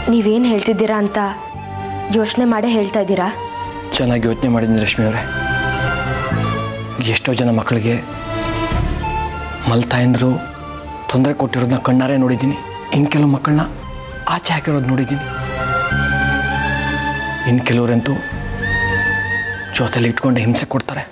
ನೀವೇನು ಹೇಳ್ತಿದ್ದೀರಾ ಅಂತ ಯೋಚನೆ ಮಾಡೇ ಹೇಳ್ತಾ ಇದ್ದೀರಾ ಚೆನ್ನಾಗಿ ಯೋಚನೆ ಮಾಡಿದ್ದೀನಿ ರಶ್ಮಿ ಅವರೇ ಎಷ್ಟೋ ಜನ ಮಕ್ಕಳಿಗೆ ಮಲ್ತಾಯಂದರು ತೊಂದರೆ ಕೊಟ್ಟಿರೋದನ್ನ ಕಣ್ಣಾರೆ ನೋಡಿದ್ದೀನಿ ಇನ್ನು ಕೆಲವು ಮಕ್ಕಳನ್ನ ಆಚೆ ಹಾಕಿರೋದು ನೋಡಿದ್ದೀನಿ ಇನ್ನು ಕೆಲವರಂತೂ ಜೊತೆಲಿ ಇಟ್ಕೊಂಡು ಹಿಂಸೆ ಕೊಡ್ತಾರೆ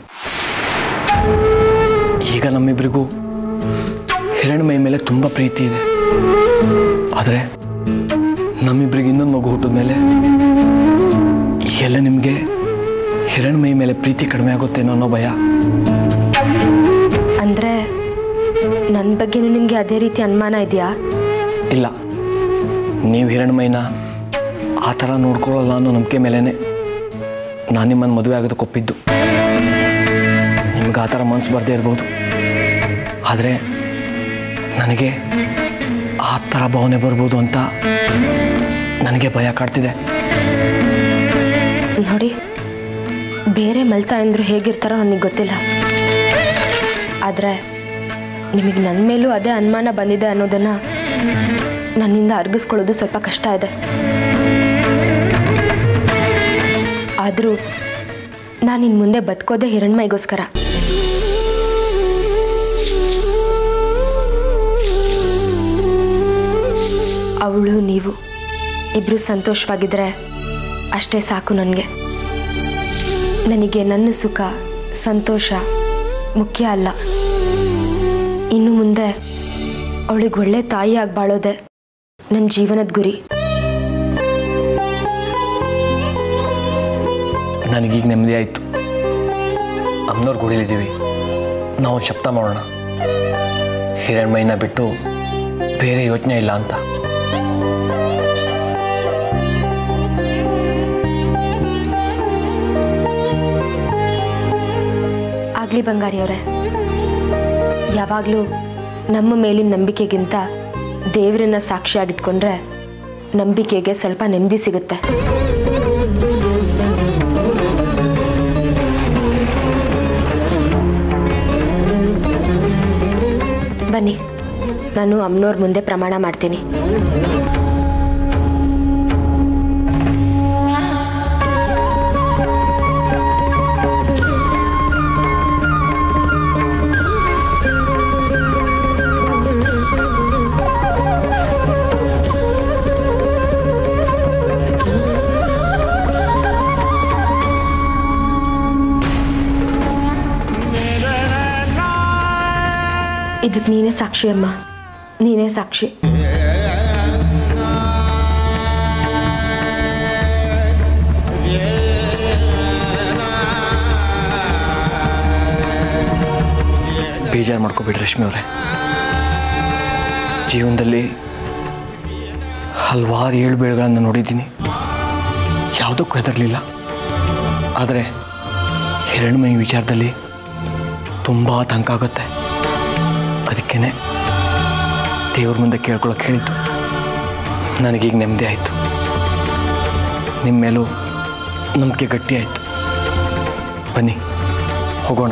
ಈಗ ನಮ್ಮಿಬ್ಬರಿಗೂ ಹಿರಣ್ಮೈ ಮೇಲೆ ತುಂಬ ಪ್ರೀತಿ ಇದೆ ಆದರೆ ನಮ್ಮಿಬ್ಬರಿಗೆ ಇನ್ನೊಂದು ಮಗು ಹುಟ್ಟಿದ ಮೇಲೆ ಎಲ್ಲ ನಿಮಗೆ ಹಿರಣ್ಮೈ ಮೇಲೆ ಪ್ರೀತಿ ಕಡಿಮೆ ಆಗುತ್ತೇನೋ ಅನ್ನೋ ಭಯ ಅಂದರೆ ನನ್ನ ಬಗ್ಗೆನೂ ನಿಮಗೆ ಅದೇ ರೀತಿ ಅನುಮಾನ ಇದೆಯಾ ಇಲ್ಲ ನೀವು ಹಿರಣ್ಮೈನ ಆ ಥರ ನೋಡ್ಕೊಳ್ಳಲ್ಲ ಅನ್ನೋ ನಂಬಿಕೆ ಮೇಲೇ ನಾನು ನಿಮ್ಮನ್ನು ಮದುವೆ ಆಗೋದಕ್ಕೆ ಒಪ್ಪಿದ್ದು ನಿಮ್ಗೆ ಆ ಥರ ಮನಸ್ಸು ಬರದೇ ಇರ್ಬೋದು ಆದರೆ ನನಗೆ ಆ ಥರ ಭಾವನೆ ಬರ್ಬೋದು ಅಂತ ನನಗೆ ಭಯ ಕಾಡ್ತಿದೆ ನೋಡಿ ಬೇರೆ ಮಲ್ತಾ ಅಂದ್ರು ಹೇಗಿರ್ತಾರೋ ನನಗೆ ಗೊತ್ತಿಲ್ಲ ಆದರೆ ನಿಮಗೆ ನನ್ನ ಮೇಲೂ ಅದೇ ಅನುಮಾನ ಬಂದಿದೆ ಅನ್ನೋದನ್ನು ನನ್ನಿಂದ ಅರ್ಗಿಸ್ಕೊಳ್ಳೋದು ಸ್ವಲ್ಪ ಕಷ್ಟ ಇದೆ ಆದರೂ ನಾನು ಇನ್ನು ಮುಂದೆ ಬದುಕೋದೇ ಹಿರಣ್ಮೈಗೋಸ್ಕರ ಅವಳು ನೀವು ಇಬ್ಬರು ಸಂತೋಷವಾಗಿದ್ದರೆ ಅಷ್ಟೇ ಸಾಕು ನನಗೆ ನನಗೆ ನನ್ನ ಸುಖ ಸಂತೋಷ ಮುಖ್ಯ ಅಲ್ಲ ಇನ್ನು ಮುಂದೆ ಅವಳಿಗೆ ಒಳ್ಳೆ ತಾಯಿಯಾಗಿ ಬಾಳೋದೆ ನನ್ನ ಜೀವನದ ಗುರಿ ನನಗೀಗ ನೆಮ್ಮದಿ ಆಯಿತು ಅಮ್ಮನವ್ರ ಗುಡಿಲಿದ್ದೀವಿ ನಾವು ಒಂದು ಶಬ್ದ ಮಾಡೋಣ ಹಿರಣ್ಮೈನ ಬಿಟ್ಟು ಬೇರೆ ಯೋಚನೆ ಇಲ್ಲ ಅಂತ ಆಗಲಿ ಬಂಗಾರಿ ಅವರೇ ಯಾವಾಗಲೂ ನಮ್ಮ ಮೇಲಿನ ನಂಬಿಕೆಗಿಂತ ದೇವರನ್ನ ಸಾಕ್ಷಿಯಾಗಿಟ್ಕೊಂಡ್ರೆ ನಂಬಿಕೆಗೆ ಸ್ವಲ್ಪ ನೆಮ್ಮದಿ ಸಿಗುತ್ತೆ ಬನ್ನಿ ನಾನು ಅಮ್ಮನವ್ರ ಮುಂದೆ ಪ್ರಮಾಣ ಮಾಡ್ತೀನಿ ಇದಕ್ಕೆ ನೀನೇ ಸಾಕ್ಷಿ ಅಮ್ಮ ನೀನೇ ಸಾಕ್ಷಿ ಬೇಜಾರು ಮಾಡ್ಕೋಬೇಡಿ ರಶ್ಮಿ ಅವರೇ ಜೀವನದಲ್ಲಿ ಹಲವಾರು ಏಳುಬೀಳುಗಳನ್ನು ನೋಡಿದ್ದೀನಿ ಯಾವುದಕ್ಕೂ ಹೆದರಲಿಲ್ಲ ಆದರೆ ಹಿರಣ್ಮಯಿ ವಿಚಾರದಲ್ಲಿ ತುಂಬ ಆತಂಕ ಆಗುತ್ತೆ ಅದಕ್ಕೇ ದೇವ್ರ ಮುಂದೆ ಕೇಳ್ಕೊಳಕ್ಕೆ ಹೇಳಿದ್ದು ನನಗೀಗ ನೆಮ್ಮದಿ ಆಯಿತು ನಿಮ್ಮ ಮೇಲೂ ನಂಬಿಕೆ ಗಟ್ಟಿ ಆಯಿತು ಬನ್ನಿ ಹೋಗೋಣ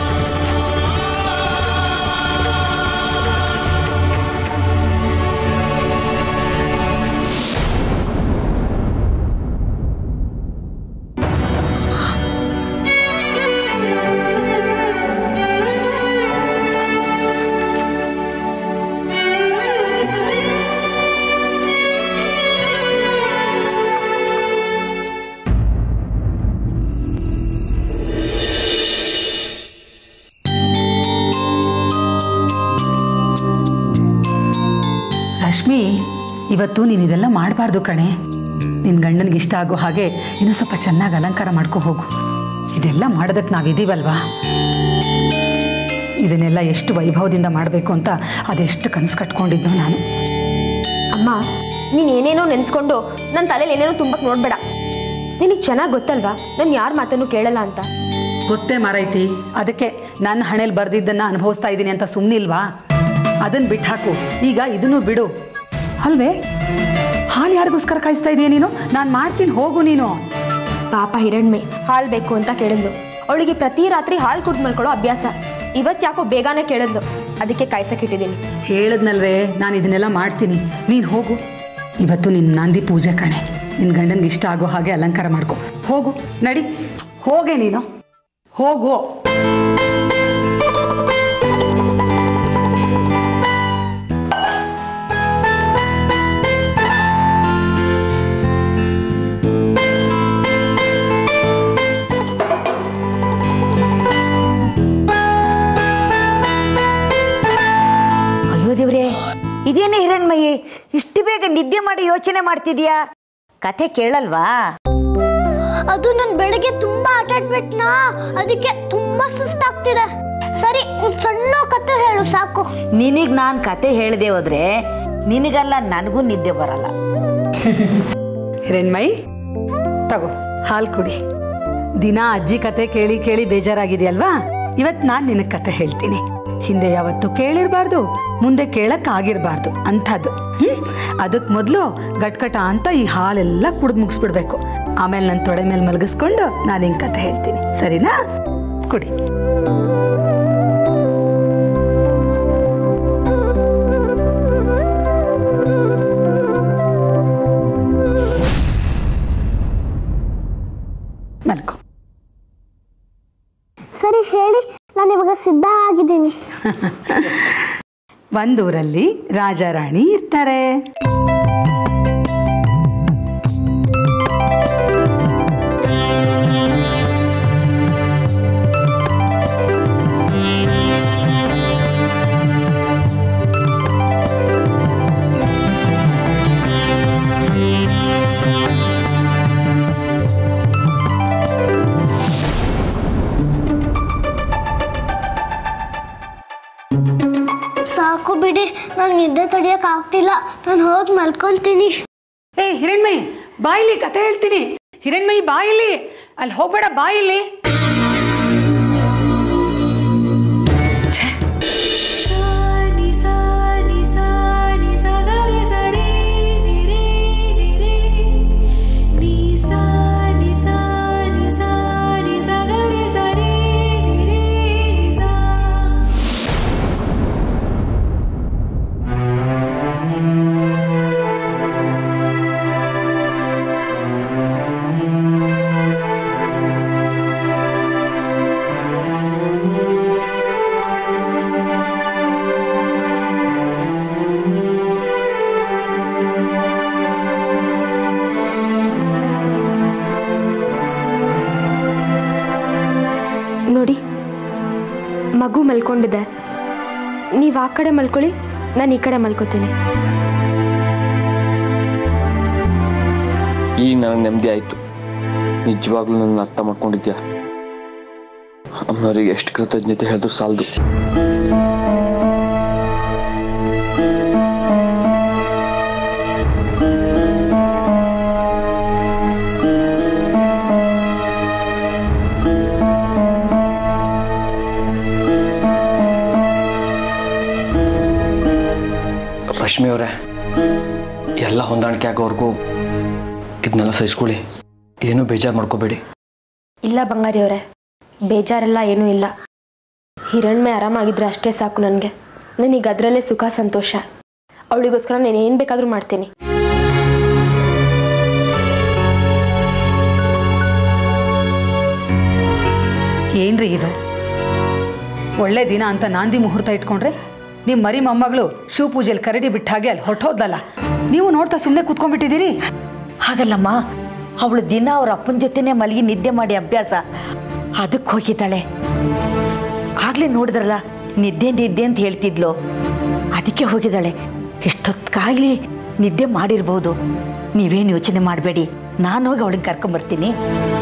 ರಶ್ಮಿ ಇವತ್ತು ನೀನು ಇದೆಲ್ಲ ಮಾಡಬಾರ್ದು ಕಣೆ ನಿನ್ನ ಗಂಡನಿಗೆ ಇಷ್ಟ ಆಗೋ ಹಾಗೆ ಇನ್ನೂ ಸ್ವಲ್ಪ ಚೆನ್ನಾಗಿ ಅಲಂಕಾರ ಮಾಡ್ಕೊ ಹೋಗು ಇದೆಲ್ಲ ಮಾಡೋದಕ್ಕೆ ನಾವಿದ್ದೀವಲ್ವಾ ಇದನ್ನೆಲ್ಲ ಎಷ್ಟು ವೈಭವದಿಂದ ಮಾಡಬೇಕು ಅಂತ ಅದೆಷ್ಟು ಕನಸು ಕಟ್ಕೊಂಡಿದ್ದು ನಾನು ಅಮ್ಮ ನೀನು ಏನೇನೋ ನೆನೆಸ್ಕೊಂಡು ನನ್ನ ತಲೆಯಲ್ಲಿ ಏನೇನೋ ತುಂಬಕ್ಕೆ ನೋಡಬೇಡ ನಿನಗೆ ಚೆನ್ನಾಗಿ ಗೊತ್ತಲ್ವಾ ನಾನು ಯಾರ ಮಾತನ್ನು ಕೇಳಲ್ಲ ಅಂತ ಗೊತ್ತೇ ಮಾರೈತಿ ಅದಕ್ಕೆ ನನ್ನ ಹಣೆಯಲ್ಲಿ ಬರೆದಿದ್ದನ್ನು ಅನುಭವಿಸ್ತಾ ಇದ್ದೀನಿ ಅಂತ ಸುಮ್ಮನಿಲ್ವಾ ಅದನ್ನು ಬಿಟ್ಟು ಹಾಕು ಈಗ ಇದನ್ನು ಬಿಡು ಅಲ್ವೇ ಹಾಲು ಯಾರಿಗೋಸ್ಕರ ಕಾಯಿಸ್ತಾ ಇದೀಯ ನೀನು ನಾನು ಮಾಡ್ತೀನಿ ಹೋಗು ನೀನು ಪಾಪ ಹಿರಣ್ಮೆ ಹಾಲು ಬೇಕು ಅಂತ ಕೇಳಿದ್ಲು ಅವಳಿಗೆ ಪ್ರತಿ ರಾತ್ರಿ ಹಾಲು ಕುಡ್ದು ಮಲ್ಕೊಳ್ಳೋ ಅಭ್ಯಾಸ ಇವತ್ತು ಯಾಕೋ ಬೇಗನೆ ಕೇಳಿದ್ಲು ಅದಕ್ಕೆ ಕಾಯ್ಸಕ್ಕಿಟ್ಟಿದ್ದೀನಿ ಹೇಳದ್ನಲ್ವೇ ನಾನು ಇದನ್ನೆಲ್ಲ ಮಾಡ್ತೀನಿ ನೀನು ಹೋಗು ಇವತ್ತು ನಿನ್ನ ನಾಂದಿ ಪೂಜೆ ಕಣೆ ನಿನ್ನ ಗಂಡನಿಗೆ ಇಷ್ಟ ಆಗೋ ಹಾಗೆ ಅಲಂಕಾರ ಮಾಡ್ಕೊ ಹೋಗು ನಡಿ ಹೋಗೆ ನೀನು ಹೋಗು ಅಯ್ಯೋ ದೇವ್ರೆ ಇದೇನೇ ಹಿರಣ್ಮಯಿ ಇಷ್ಟು ಬೇಗ ನಿದ್ದೆ ಮಾಡಿ ಯೋಚನೆ ಮಾಡ್ತಿದ್ಯಾ ಕಥೆ ಕೇಳಲ್ವಾ ಅದು ನಾನು ಬೆಳಗ್ಗೆ ತುಂಬಾ ಆಟ ಆಡ್ಬಿಟ್ನಾ ಅದಕ್ಕೆ ತುಂಬಾ ಸುಸ್ತಾಗ್ತಿದೆ ಸರಿ ಒಂದ್ ಸಣ್ಣ ಕತೆ ಹೇಳು ಸಾಕು ನಿನಗ್ ನಾನ್ ಕತೆ ಹೇಳ್ದೆ ಹೋದ್ರೆ ನಿನಗಲ್ಲ ನನಗೂ ನಿದ್ದೆ ಬರಲ್ಲ ಹಿರಣ್ಮಯಿ ತಗೋ ಹಾಲು ಕುಡಿ ದಿನ ಅಜ್ಜಿ ಕತೆ ಕೇಳಿ ಕೇಳಿ ಬೇಜಾರಾಗಿದೆಯಲ್ವಾ ಇವತ್ತು ನಾನು ನಿನಗೆ ಕತೆ ಹೇಳ್ತೀನಿ ಹಿಂದೆ ಯಾವತ್ತು ಕೇಳಿರ್ಬಾರ್ದು ಮುಂದೆ ಕೇಳಕ್ ಆಗಿರ್ಬಾರ್ದು ಅಂಥದ್ದು ಹ್ಮ್ ಅದಕ್ಕೆ ಮೊದಲು ಗಟ್ಕಟ ಅಂತ ಈ ಹಾಲೆಲ್ಲ ಕುಡಿದು ಮುಗಿಸ್ಬಿಡ್ಬೇಕು ಆಮೇಲೆ ನನ್ನ ತೊಡೆ ಮೇಲೆ ಮಲಗಿಸ್ಕೊಂಡು ನಾನು ಹಿಂಗೆ ಕತೆ ಹೇಳ್ತೀನಿ ಸರಿನಾ ಕುಡಿ ಮಲ್ಕೋ ಸರಿ ಹೇಳಿ ನಾನು ಇವಾಗ ಸಿದ್ಧ ಆಗಿದ್ದೀನಿ ಒಂದೂರಲ್ಲಿ ರಾಜ ರಾಣಿ ಇರ್ತಾರೆ ಸಾಕು ಬಿಡಿ ನಂಗೆ ನಿದ್ದೆ ತಡಿಯಕ್ ಆಗ್ತಿಲ್ಲ ನಾನು ಹೋಗಿ ಮಲ್ಕೊಂತೀನಿ ಏ ಹಿರಣ್ಮಯಿ ಬಾಯಿಲಿ ಕತೆ ಹೇಳ್ತೀನಿ ಹಿರಣ್ಮಯಿ ಬಾಯಿಲಿ ಅಲ್ಲಿ ಹೋಗ್ಬೇಡ ಬಾಯಿಲಿ ನೋಡಿ ಮಗು ಮಲ್ಕೊಂಡಿದೆ ನೀವು ಆ ಕಡೆ ಮಲ್ಕೊಳ್ಳಿ ನಾನು ಈ ಕಡೆ ಮಲ್ಕೋತೀನಿ ಈಗ ನನಗೆ ನೆಮ್ಮದಿ ಆಯಿತು ನಿಜವಾಗ್ಲೂ ನನ್ನ ಅರ್ಥ ಮಾಡ್ಕೊಂಡಿದ್ಯಾ ಅಮ್ಮನವ್ರಿಗೆ ಎಷ್ಟು ಕೃತಜ್ಞತೆ ಹೇಳಿದ್ರು ಸಾಲದು ರಶ್ಮಿ ಅವರೇ ಎಲ್ಲ ಹೊಂದಾಣಿಕೆ ಆಗೋವರೆಗೂ ಇದನ್ನೆಲ್ಲ ಸಹಿಸ್ಕೊಳ್ಳಿ ಏನೂ ಬೇಜಾರು ಮಾಡ್ಕೋಬೇಡಿ ಇಲ್ಲ ಬಂಗಾರಿ ಅವರೇ ಬೇಜಾರೆಲ್ಲ ಏನೂ ಇಲ್ಲ ಹಿರಣ್ಮೆ ಆರಾಮಾಗಿದ್ರೆ ಅಷ್ಟೇ ಸಾಕು ನನಗೆ ನನಗೆ ಅದರಲ್ಲೇ ಸುಖ ಸಂತೋಷ ಅವಳಿಗೋಸ್ಕರ ನಾನು ಏನು ಬೇಕಾದರೂ ಮಾಡ್ತೀನಿ ಏನ್ರಿ ಇದು ಒಳ್ಳೆ ದಿನ ಅಂತ ನಾಂದಿ ಮುಹೂರ್ತ ಇಟ್ಕೊಂಡ್ರೆ ನಿಮ್ಮ ಮರಿ ಮೊಮ್ಮಗಳು ಶಿವ ಪೂಜೆಯಲ್ಲಿ ಕರಡಿ ಬಿಟ್ಟ ಹಾಗೆ ಅಲ್ಲಿ ಹೊರಟೋದ್ಲಲ್ಲ ನೀವು ನೋಡ್ತಾ ಸುಮ್ಮನೆ ಕೂತ್ಕೊಂಡ್ಬಿಟ್ಟಿದ್ದೀರಿ ಹಾಗಲ್ಲಮ್ಮ ಅವಳು ದಿನ ಅವ್ರ ಅಪ್ಪನ ಜೊತೆನೆ ಮಲಗಿ ನಿದ್ದೆ ಮಾಡಿ ಅಭ್ಯಾಸ ಅದಕ್ಕೆ ಹೋಗಿದ್ದಾಳೆ ಆಗ್ಲೇ ನೋಡಿದ್ರಲ್ಲ ನಿದ್ದೆ ನಿದ್ದೆ ಅಂತ ಹೇಳ್ತಿದ್ಲು ಅದಕ್ಕೆ ಹೋಗಿದ್ದಾಳೆ ಎಷ್ಟೊತ್ತಾಗ್ಲಿ ನಿದ್ದೆ ಮಾಡಿರ್ಬೋದು ನೀವೇನು ಯೋಚನೆ ಮಾಡಬೇಡಿ ನಾನು ಹೋಗಿ ಅವಳಿಗೆ ಕರ್ಕೊಂಬರ್ತೀನಿ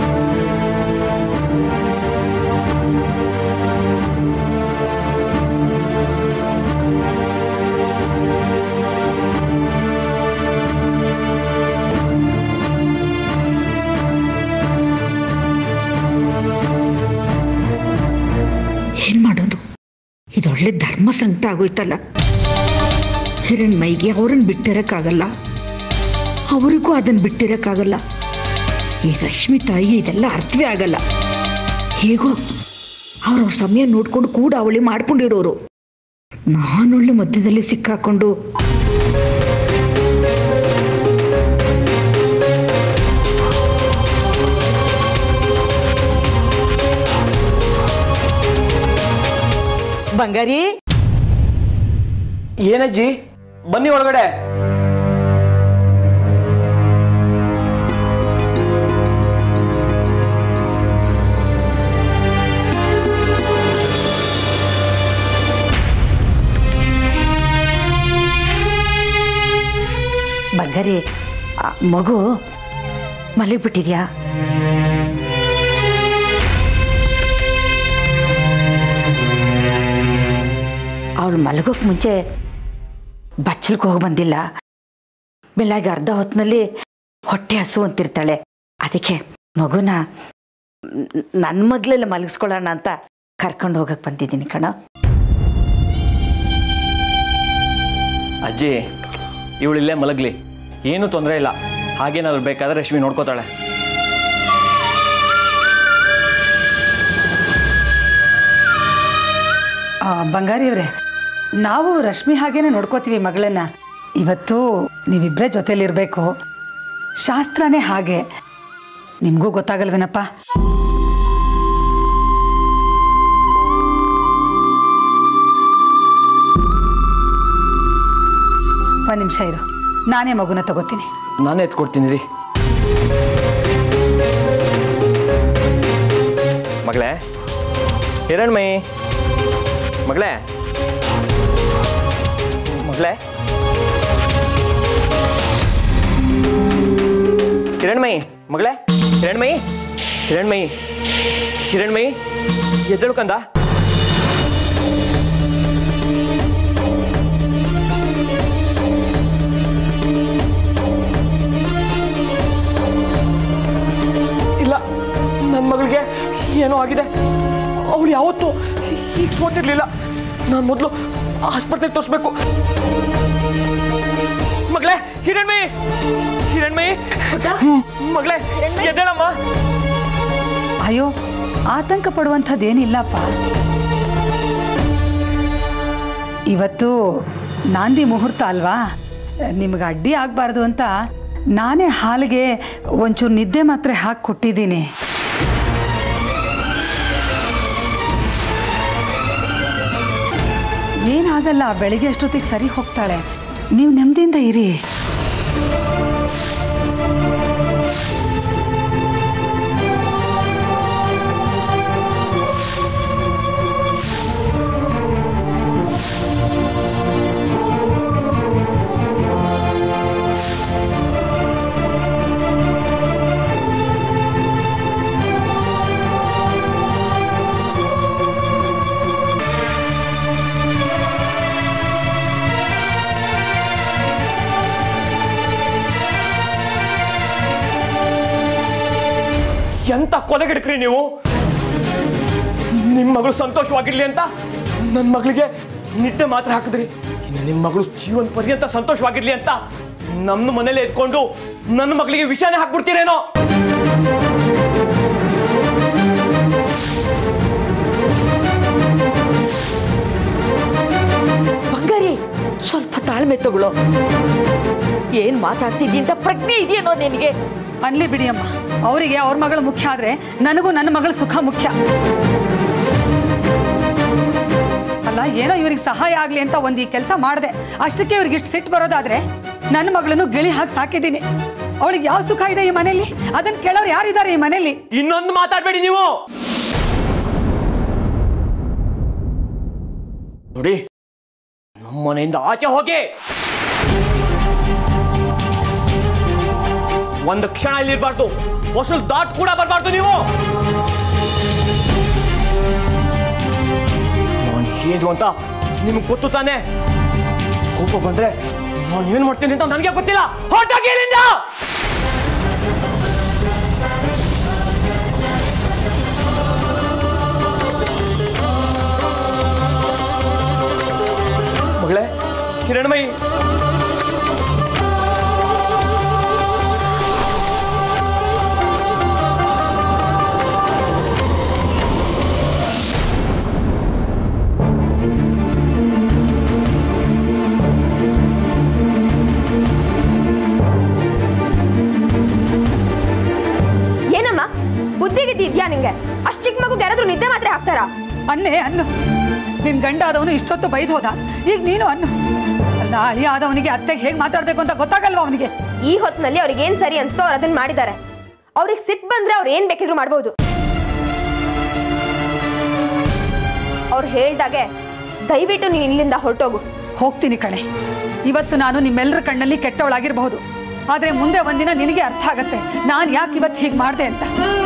ಏನ್ ಮಾಡೋದು ಇದೊಳ್ಳೆ ಧರ್ಮ ಸಂಕಟ ಆಗೋಯ್ತಲ್ಲ ಹಿರಣ್ಮೈಗೆ ಅವ್ರನ್ನ ಬಿಟ್ಟಿರಕ್ಕಾಗಲ್ಲ ಅವರಿಗೂ ಅದನ್ನ ಬಿಟ್ಟಿರಕ್ಕಾಗಲ್ಲ ಈ ರಶ್ಮಿ ತಾಯಿಗೆ ಇದೆಲ್ಲ ಅರ್ಥವೇ ಆಗಲ್ಲ ಹೇಗೋ ಅವ್ರವ್ರ ಸಮಯ ನೋಡ್ಕೊಂಡು ಕೂಡ ಅವಳಿ ಮಾಡ್ಕೊಂಡಿರೋರು ನಾನೊಳ್ಳೆ ಮಧ್ಯದಲ್ಲಿ ಸಿಕ್ಕಾಕೊಂಡು ಬಂಗಾರಿ ಏನಜ್ಜಿ ಬನ್ನಿ ಒಳಗಡೆ ಬಂಗಾರಿ ಆ ಮಗು ಮಲಗಿಬಿಟ್ಟಿದ್ಯಾ ಅವಳು ಮಲಗೋಕ್ ಮುಂಚೆ ಬಚ್ಚಲ್ಗೆ ಹೋಗಿ ಬಂದಿಲ್ಲ ಬೆಳಗ್ಗೆ ಅರ್ಧ ಹೊತ್ತಿನಲ್ಲಿ ಹೊಟ್ಟೆ ಹಸು ಅಂತಿರ್ತಾಳೆ ಅದಕ್ಕೆ ಮಗುನ ನನ್ನ ಮಗ್ಲೆಲ್ಲ ಮಲಗಿಸ್ಕೊಳ್ಳೋಣ ಅಂತ ಕರ್ಕೊಂಡು ಹೋಗಕ್ಕೆ ಬಂದಿದ್ದೀನಿ ಕಣ ಅಜ್ಜಿ ಇವಳಿಲ್ಲೇ ಮಲಗ್ಲಿ ಏನೂ ತೊಂದರೆ ಇಲ್ಲ ಹಾಗೇನಾದ್ರು ಬೇಕಾದ್ರೆ ರಶ್ಮಿ ನೋಡ್ಕೋತಾಳೆ ಆ, ಬಂಗಾರಿ ಅವರೇ ನಾವು ರಶ್ಮಿ ಹಾಗೇನೆ ನೋಡ್ಕೋತೀವಿ ಮಗಳನ್ನ ಇವತ್ತು ನೀವಿಬ್ಬರೇ ಜೊತೆಲಿರಬೇಕು ಶಾಸ್ತ್ರನೇ ಹಾಗೆ ನಿಮಗೂ ಗೊತ್ತಾಗಲ್ವೇನಪ್ಪ ಒಂದು ನಿಮಿಷ ಇರು ನಾನೇ ಮಗುನ ತಗೋತೀನಿ ನಾನೇ ಎತ್ಕೊಡ್ತೀನಿ ರೀ ಮಗಳೇ ಹಿರಣ್ಮಯಿ ಮಗಳೇ ಮಗಳೇ ಹಿರಣ್ಮಯಿ ಮಗಳೇ ಹಿರಣ್ಮಯಿ ಹಿರಣ್ಮಯಿ ಹಿರಣ್ಮಯಿ ಎದ್ದೇಳು ಕಂದ ಇಲ್ಲ ನನ್ನ ಮಗಳಿಗೆ ಏನೋ ಆಗಿದೆ ಅವಳು ಯಾವತ್ತೂ ಹೀಗೆ ಸೋತಿರ್ಲಿಲ್ಲ ನಾನು ಮೊದಲು ಆಸ್ಪತ್ರೆಗೆ ತೋರಿಸ್ಬೇಕು ಮಗಳೇ ಹಿರಣ್ಮಯಿ ಹಿರಣ್ಮಯಿ ಹ್ಮ್, ಮಗಳೇ ಎದ್ದೇಳಮ್ಮ ಅಯ್ಯೋ ಆತಂಕ ಪಡುವಂಥದ್ದೇನಿಲ್ಲಪ್ಪ ಇವತ್ತು ನಾಂದಿ ಮುಹೂರ್ತ ಅಲ್ವಾ ನಿಮ್ಗೆ ಅಡ್ಡಿ ಆಗಬಾರ್ದು ಅಂತ ನಾನೇ ಹಾಲಿಗೆ ಒಂಚೂರು ನಿದ್ದೆ ಮಾತ್ರೆ ಹಾಕಿ ಕೊಟ್ಟಿದ್ದೀನಿ ಏನಾಗಲ್ಲ ಬೆಳಿಗ್ಗೆ ಅಷ್ಟೊತ್ತಿಗೆ ಸರಿ ಹೋಗ್ತಾಳೆ ನೀವು ನೆಮ್ಮದಿಯಿಂದ ಇರಿ ಎಂತ ಕೊಲೆಗಿಡ್ಕ್ರಿ ನೀವು ನಿಮ್ಮ ಮಗಳು ಸಂತೋಷವಾಗಿರ್ಲಿ ಅಂತ ನನ್ನ ಮಗಳಿಗೆ ನಿದ್ದೆ ಮಾತ್ರ ಹಾಕಿದ್ರಿ ಇನ್ನು ನಿಮ್ಮ ಮಗಳು ಜೀವನ ಪರ್ಯಂತ ಸಂತೋಷವಾಗಿರ್ಲಿ ಅಂತ ನಮ್ಮ ಮನೇಲಿ ಎತ್ಕೊಂಡು ನನ್ನ ಮಗಳಿಗೆ ವಿಷಾನೇ ಹಾಕ್ಬಿಡ್ತೀರೇನೋ ಬಂಗಾರಿ ಸ್ವಲ್ಪ ತಾಳ್ಮೆ ತಗೊಳ್ಳೋ ಏನ್ ಮಾತಾಡ್ತಿದ್ದಿ ಅಂತ ಪ್ರಜ್ಞೆ ಇದೆಯೇನೋ ನಿನಗೆ ಅನ್ಲಿ ಬಿಡಿ ಅಮ್ಮ ಅವರಿಗೆ ಅವ್ರ ಮಗಳು ಮುಖ್ಯ ಆದ್ರೆ ನನಗೂ ನನ್ನ ಮಗಳ ಸುಖ ಮುಖ್ಯ ಅಲ್ಲ ಏನೋ ಇವ್ರಿಗೆ ಸಹಾಯ ಆಗ್ಲಿ ಅಂತ ಒಂದು ಈ ಕೆಲಸ ಮಾಡಿದೆ ಅಷ್ಟಕ್ಕೆ ಇವ್ರಿಗೆ ಇಷ್ಟು ಸಿಟ್ಟು ಬರೋದಾದ್ರೆ ನನ್ನ ಮಗಳನ್ನು ಗಿಳಿ ಹಾಕಿ ಸಾಕಿದ್ದೀನಿ ಅವಳಿಗೆ ಯಾವ ಸುಖ ಇದೆ ಈ ಮನೆಯಲ್ಲಿ ಅದನ್ನ ಕೇಳೋರು ಯಾರಿದ್ದಾರೆ ಈ ಮನೆಯಲ್ಲಿ ಇನ್ನೊಂದು ಮಾತಾಡ್ಬೇಡಿ ನೀವು ನೋಡಿ ನಮ್ಮ ಮನೆಯಿಂದ ಆಚೆ ಹೋಗಿ ಒಂದು ಕ್ಷಣ ಇಲ್ಲಿರ್ಬಾರ್ದು ಹೊಸಲು ದಾಟ್ ಕೂಡ ಬರಬಾರ್ದು ನೀವು ನಾನು ಹೇಳು ಅಂತ ನಿಮ್ಗೆ ಗೊತ್ತು ತಾನೆ ಕೋಪ ಬಂದ್ರೆ ನಾನು ಏನ್ ಮಾಡ್ತೀನಿ ಅಂತ ನನಗೆ ಗೊತ್ತಿಲ್ಲ ಹೊರಟಾಗಿ ಇಲ್ಲಿಂದ ಮಗಳೇ ಕಿರಣಮಯಿ ಏನಮ್ಮ ಬುದ್ಧಿಗಿದ್ದಿ ಇದ್ಯಾ ನಿಂಗೆ ಅಷ್ಟು ಚಿಕ್ಕ ಮಗುಗೆ ಯಾರಾದ್ರೂ ನಿದ್ದೆ ಮಾತ್ರೆ ಹಾಕ್ತಾರಾ ಅನ್ನೆ ಅನ್ನು ನಿನ್ ಗಂಡ ಆದವನು ಇಷ್ಟೊತ್ತು ಬೈದ್ ಹೋದ ಈಗ ನೀನು ಅನ್ನು ಅಲ್ಲ ಅಳಿ ಆದವನಿಗೆ ಅತ್ತೆಗೆ ಹೇಗೆ ಮಾತಾಡ್ಬೇಕು ಅಂತ ಗೊತ್ತಾಗಲ್ವಾ ಅವನಿಗೆ ಈ ಹೊತ್ತಿನಲ್ಲಿ ಅವ್ರಿಗೆ ಏನ್ ಸರಿ ಅನ್ಸ್ತೋ ಅವ್ರು ಅದನ್ನ ಮಾಡಿದ್ದಾರೆ ಅವ್ರಿಗೆ ಸಿಟ್ಟು ಬಂದ್ರೆ ಅವ್ರು ಏನ್ ಬೇಕಿದ್ರು ಮಾಡ್ಬೋದು ಅವ್ರು ಹೇಳ್ದಾಗೆ ದಯವಿಟ್ಟು ನೀನು ಇಲ್ಲಿಂದ ಹೊರಟೋಗು ಹೋಗ್ತೀನಿ ಕಣೆ ಇವತ್ತು ನಾನು ನಿಮ್ಮೆಲ್ಲರ ಕಣ್ಣಲ್ಲಿ ಕೆಟ್ಟವಳಾಗಿರಬಹುದು ಆದ್ರೆ ಮುಂದೆ ಒಂದಿನ ನಿನಗೆ ಅರ್ಥ ಆಗತ್ತೆ ನಾನು ಯಾಕೆ ಇವತ್ತು ಹೀಗೆ ಮಾಡಿದೆ ಅಂತ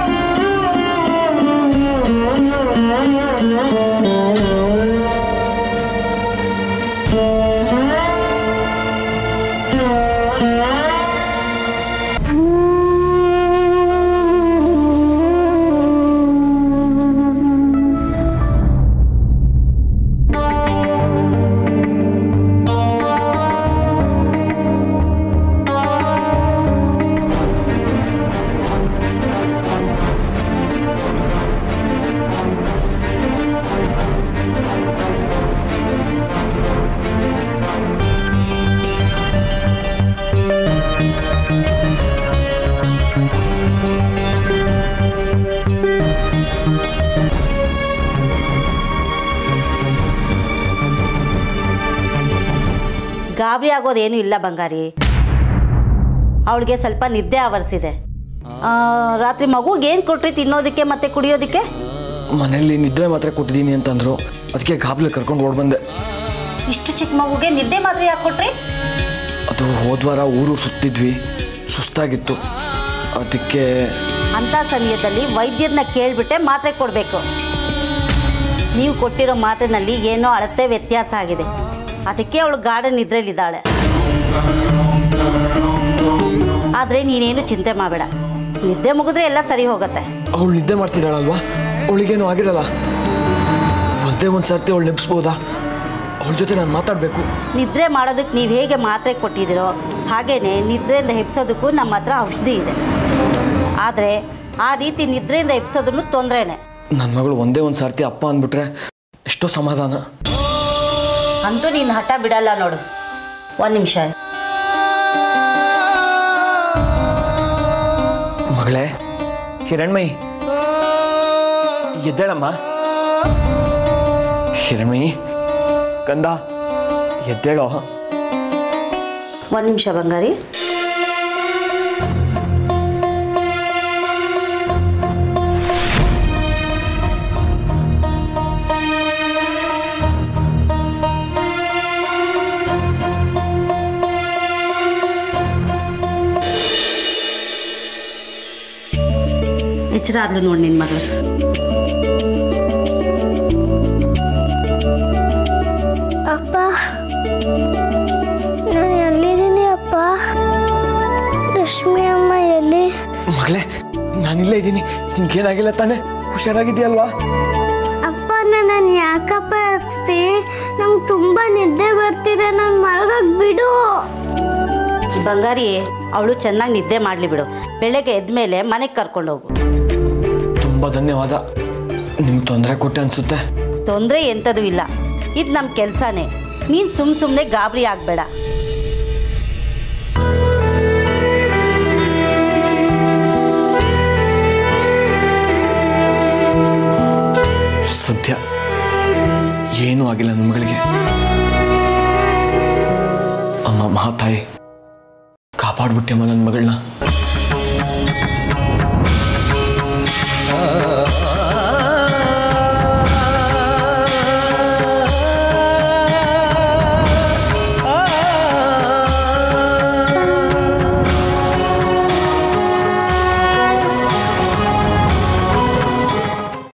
ಗಾಬರಿ ಆಗೋದೇನು ಇಲ್ಲ ಬಂಗಾರಿ ಅವಳಿಗೆ ಸ್ವಲ್ಪ ನಿದ್ದೆ ಆವರಿಸಿದೆ ರಾತ್ರಿ ಮಗುಗೆ ಏನು ಕೊಟ್ರಿ ತಿನ್ನೋದಕ್ಕೆ ಮತ್ತೆ ಕುಡಿಯೋದಕ್ಕೆ ಮನೆಯಲ್ಲಿ ನಿದ್ರೆ ಮಾತ್ರ ಕೊಟ್ಟಿದ್ದೀನಿ ಅಂತಂದ್ರು ಅದಕ್ಕೆ ಗಾಬ್ಲೆ ಕರ್ಕೊಂಡು ಓಡ್ ಬಂದೆ ಇಷ್ಟು ಚಿಕ್ಕ ಮಗುಗೆ ನಿದ್ದೆ ಮಾತ್ರ ಯಾಕೆ ಕೊಟ್ರಿ ಅದು ಹೋದ್ವಾರ ಊರು ಸುತ್ತಿದ್ವಿ ಸುಸ್ತಾಗಿತ್ತು ಅದಕ್ಕೆ ಅಂಥ ಸಮಯದಲ್ಲಿ ವೈದ್ಯರನ್ನ ಕೇಳಿಬಿಟ್ಟೆ ಮಾತ್ರೆ ಕೊಡಬೇಕು ನೀವು ಕೊಟ್ಟಿರೋ ಮಾತ್ರೆನಲ್ಲಿ ಏನೋ ಅಳತೆ ವ್ಯತ್ಯಾಸ ಆಗಿದೆ ಅದಕ್ಕೆ ಅವಳು ಗಾಢ ನಿದ್ರೆಲಿದ್ದಾಳೆ ಆದರೆ ನೀನೇನು ಚಿಂತೆ ಮಾಡಬೇಡ ನಿದ್ದೆ ಮುಗಿದ್ರೆ ಎಲ್ಲ ಸರಿ ಹೋಗುತ್ತೆ ಅವಳು ನಿದ್ದೆ ಮಾಡ್ತಿದ್ದಾಳಲ್ವಾ ಅವಳಿಗೇನು ಆಗಿರಲ್ಲ ಒಂದೇ ಒಂದು ಸರ್ತಿ ಅವಳು ನೆಪ್ಸ್ಬೋದಾ ಅವಳ ಜೊತೆ ನಾನು ಮಾತಾಡಬೇಕು ನಿದ್ರೆ ಮಾಡೋದಕ್ಕೆ ನೀವು ಹೇಗೆ ಮಾತ್ರೆ ಕೊಟ್ಟಿದ್ದೀರೋ ಹಾಗೇನೆ ನಿದ್ರೆಯಿಂದ ಹೆಪ್ಸೋದಕ್ಕೂ ನಮ್ಮ ಹತ್ರ ಔಷಧಿ ಇದೆ ಆದರೆ ಆ ರೀತಿ ನಿದ್ರೆಯಿಂದ ಎಬ್ಸೋದ್ರೂ ತೊಂದರೆನೆ ನನ್ನ ಮಗಳು ಒಂದೇ ಒಂದು ಸರ್ತಿ ಅಪ್ಪ ಅಂದ್ಬಿಟ್ರೆ ಎಷ್ಟೋ ಸಮಾಧಾನ ಅಂತೂ ನೀನು ಹಠ ಬಿಡಲ್ಲ ನೋಡು ಒಂದು ನಿಮಿಷ ಮಗಳೇ ಹಿರಣ್ಮಯಿ ಎದ್ದೇಳಮ್ಮ ಹಿರಣ್ಮಯಿ ಕಂದ ಎದ್ದೇಳೋ ಒಂದು ನಿಮಿಷ ಬಂಗಾರಿ ಎಚ್ಚರ ಆದ್ಲು ನೋಡಿ ನಿನ್ನ ಮಗಳು ಅಪ್ಪ ನಾನು ಎಲ್ಲಿದ್ದೀನಿ ಅಪ್ಪ ರಶ್ಮಿ ಅಮ್ಮ ಎಲ್ಲಿ ಮಗಳೇ ನಾನಿಲ್ಲೇ ಇದ್ದೀನಿ ನಿನ್ಗೇನಾಗಿಲ್ಲ ತಾನೇ ಹುಷಾರಾಗಿದೆಯಲ್ವಾ ಅಪ್ಪ ನಾನು ಯಾಕಪ್ಪ ಹಾಕ್ಸ್ತಿ ನಂಗೆ ತುಂಬ ನಿದ್ದೆ ಬರ್ತಿದೆ ನಾನು ಮಲಗಕ್ಕೆ ಬಿಡು ಬಂಗಾರಿ ಅವಳು ಚೆನ್ನಾಗಿ ನಿದ್ದೆ ಮಾಡಲಿ ಬಿಡು ಬೆಳಗ್ಗೆ ಎದ್ಮೇಲೆ ಮನೆಗೆ ಕರ್ಕೊಂಡು ಹೋಗು ತುಂಬ ಧನ್ಯವಾದ ನಿಮ್ಗೆ ತೊಂದರೆ ಕೊಟ್ಟೆ ಅನ್ಸುತ್ತೆ ತೊಂದರೆ ಎಂಥದೂ ಇಲ್ಲ ಇದು ನಮ್ಮ ಕೆಲಸನೇ ನೀನು ಸುಮ್ಮ ಸುಮ್ಮನೆ ಗಾಬರಿ ಆಗಬೇಡ ಸದ್ಯ ಏನೂ ಆಗಿಲ್ಲ ನನ್ನ ಮಗಳಿಗೆ ಅಮ್ಮ ಮಹಾತಾಯಿ ಕಾಪಾಡ್ಬಿಟ್ಟೆಮ್ಮ ನನ್ನ ಮಗಳನ್ನ